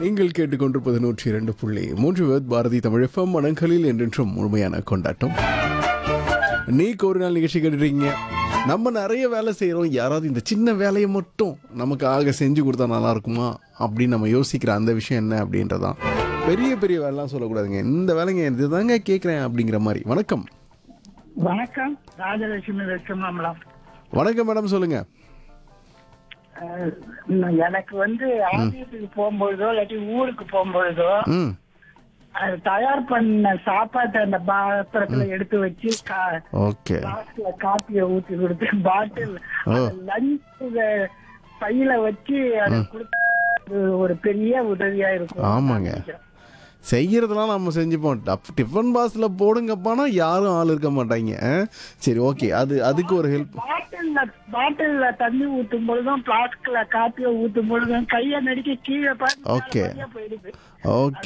நீங்கள் கேட்டுக்கொண்டிருப்பது நூற்றி இரண்டு புள்ளி மூன்று வேத் பாரதி தமிழ் எஃப்எம் மனங்களில் என்றென்றும் முழுமையான கொண்டாட்டம் நீக்கு ஒரு நாள் நிகழ்ச்சி கேட்டுருக்கீங்க நம்ம நிறைய வேலை செய்கிறோம் யாராவது இந்த சின்ன வேலையை மட்டும் நமக்கு ஆக செஞ்சு கொடுத்தா நல்லா இருக்குமா அப்படின்னு நம்ம யோசிக்கிற அந்த விஷயம் என்ன அப்படின்றதான் பெரிய பெரிய வேலைலாம் சொல்லக்கூடாதுங்க இந்த வேலைங்க இதுதாங்க கேட்குறேன் அப்படிங்கிற மாதிரி வணக்கம் வணக்கம் ராஜலட்சுமி வெச்சமாமலாம் வணக்கம் மேடம் சொல்லுங்க எனக்கு வந்து ஆபீஸுக்கு போகும்பொழுதோ இல்லாட்டி ஊருக்கு போகும்பொழுதோ ம் அது தயார் பண்ண சாப்பாட்டை அந்த பாத்திரத்துல எடுத்து வச்சு கா- ஓகே கிளாஸ்ல காப்பியை ஊத்தி கொடுத்து பாட்டில் ஓ. லஞ்ச் பையில வச்சு அதை கொடுத்து ஒரு பெரிய உதவியா இருக்கும் ஆமாங்க. செய்யறதெல்லாம் நம்ம செஞ்சுப்போம் டப் டிஃபன் பாக்ஸில் போடுங்கப்பானா யாரும் ஆள் இருக்க மாட்டாங்க ஆ? சரி ஓகே அது அதுக்கு ஒரு ஹெல்ப் பாட்டில்ல பாட்டில்ல தண்ணி ஊத்தும் பொழுதும் பிளாஸ்க்ல காப்பியை ஊத்தும் பொழுதும் கையை நடிக்க கீழே பார்த்து Okay. மேல போயிடுது ஓகே